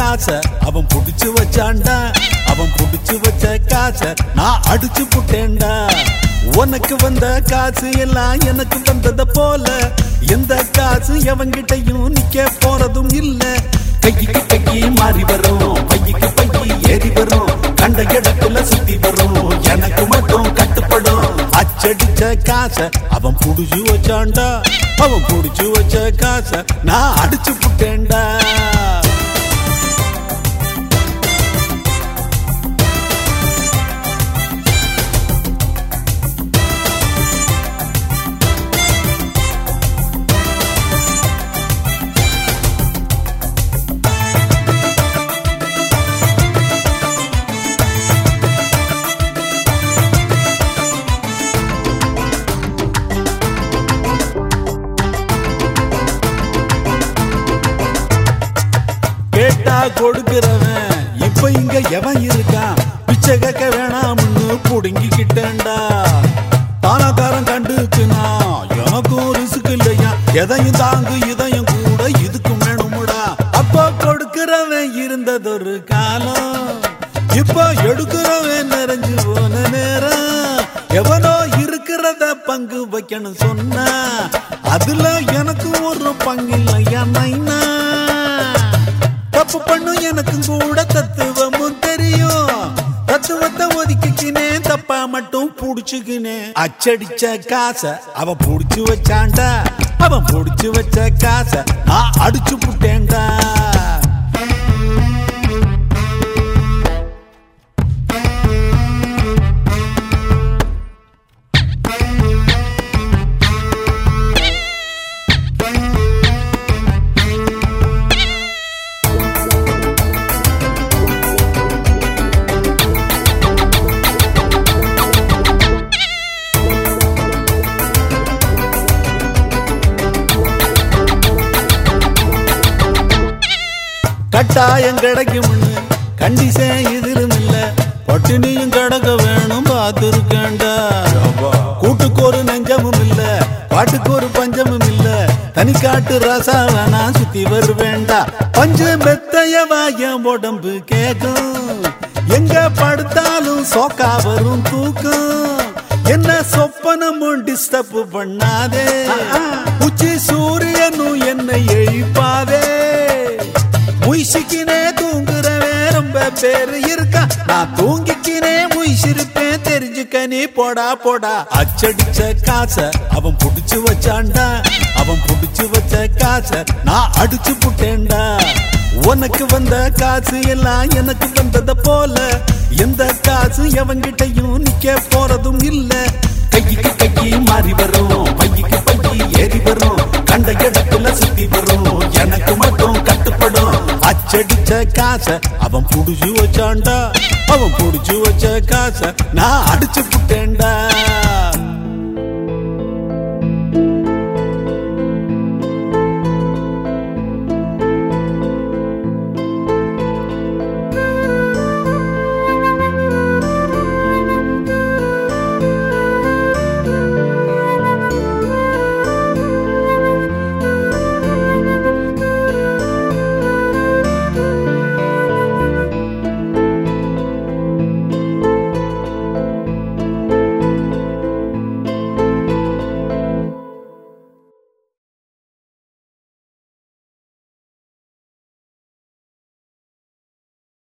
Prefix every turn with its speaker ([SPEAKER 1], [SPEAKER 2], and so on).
[SPEAKER 1] காச அவன் புடிச்சு வச்சான்டா அவன் புடிச்சு வச்ச காச நான் அடிச்சு புட்டேன்டா உனக்கு வந்த காசு எல்லாம் எனக்கு வந்தத போல எந்த காசு எவங்கிட்டையும் நிக்க போறதும் இல்ல கைக்கு கைக்கு மாறி வரும் பைக்கு பைக்கு ஏறி வரும் கண்ட இடத்துல சுத்தி வரும் எனக்கு மட்டும் கட்டுப்படும் அச்சடிச்ச காச அவன் புடிச்சு வச்சான்டா அவன் புடிச்சு வச்ச காச நான் அடிச்சு புட்டேன்டா கேட்டா கொடுக்கிறவன் இப்ப இங்க எவன் இருக்கான் பிச்சை கேட்க வேணாம்னு புடுங்கிக்கிட்டேன்டா தானாக்காரன் கண்டுச்சுனா எனக்கும் ரிசுக்கு இல்லையா எதையும் தாங்கு இதையும் கூட இதுக்கும் வேணுமுடா அப்போ கொடுக்கிறவன் இருந்ததொரு காலம் இப்போ எடுக்கிறவன் நிறைஞ்சு போன நேரம் எவனோ இருக்கிறத பங்கு வைக்கணும் சொன்னா அதுல எனக்கு ஒரு பங்கு இல்லையா நைனா தப்பு பண்ணும் எனக்கும் கூட தத்துவமும் தெரியும் தத்துவத்தை ஒதுக்கிக்கினே தப்பா மட்டும் புடிச்சுக்கினே அச்சடிச்ச காச அவ புடிச்சு வச்சான்டா அவன் புடிச்சு வச்ச காச நான் அடிச்சு புட்டேன்டா கட்டாயம் கிடைக்கும்னு கண்டிஷன் இதிலும் இல்ல பட்டினியும் கிடக்க வேணும் பார்த்துருக்கேன்டா கூட்டுக்கு ஒரு நெஞ்சமும் இல்ல பாட்டுக்கு ஒரு பஞ்சமும் இல்ல தனிக்காட்டு ரசாவ நான் சுத்தி வருவேண்டா பஞ்சு மெத்தையவா என் உடம்பு கேக்கும் எங்க படுத்தாலும் சோக்கா வரும் தூக்கம் என்ன சொப்பனமும் டிஸ்டர்ப் பண்ணாதே உச்சி சூரியனும் என்னை எழுப்பாதே முயற்சிக்கினே தூங்குறவே ரொம்ப பேரு இருக்கா நான் தூங்கிக்கினே முயற்சிருப்பேன் தெரிஞ்சுக்க நீ போடா போடா அச்சடிச்ச காச அவன் புடிச்சு வச்சான்டா அவன் புடிச்சு வச்ச காச நான் அடிச்சு புட்டேன்டா உனக்கு வந்த காசு எல்லாம் எனக்கு வந்தத போல எந்த காசு எவங்கிட்டையும் நிக்க போறதும் இல்ல கைக்கு கைக்கு மாறி வரும் பைக்கு பைக்கு ஏறி வரும் கண்ட இடத்துல சுத்தி வரும் எனக்கு மட்டும் கட்டுப்படும் அச்சடிச்ச காச அவன் புடிச்சு வச்சான்டா அவன் புடிச்சு வச்ச காச நான் அடிச்சு புட்டேன்டா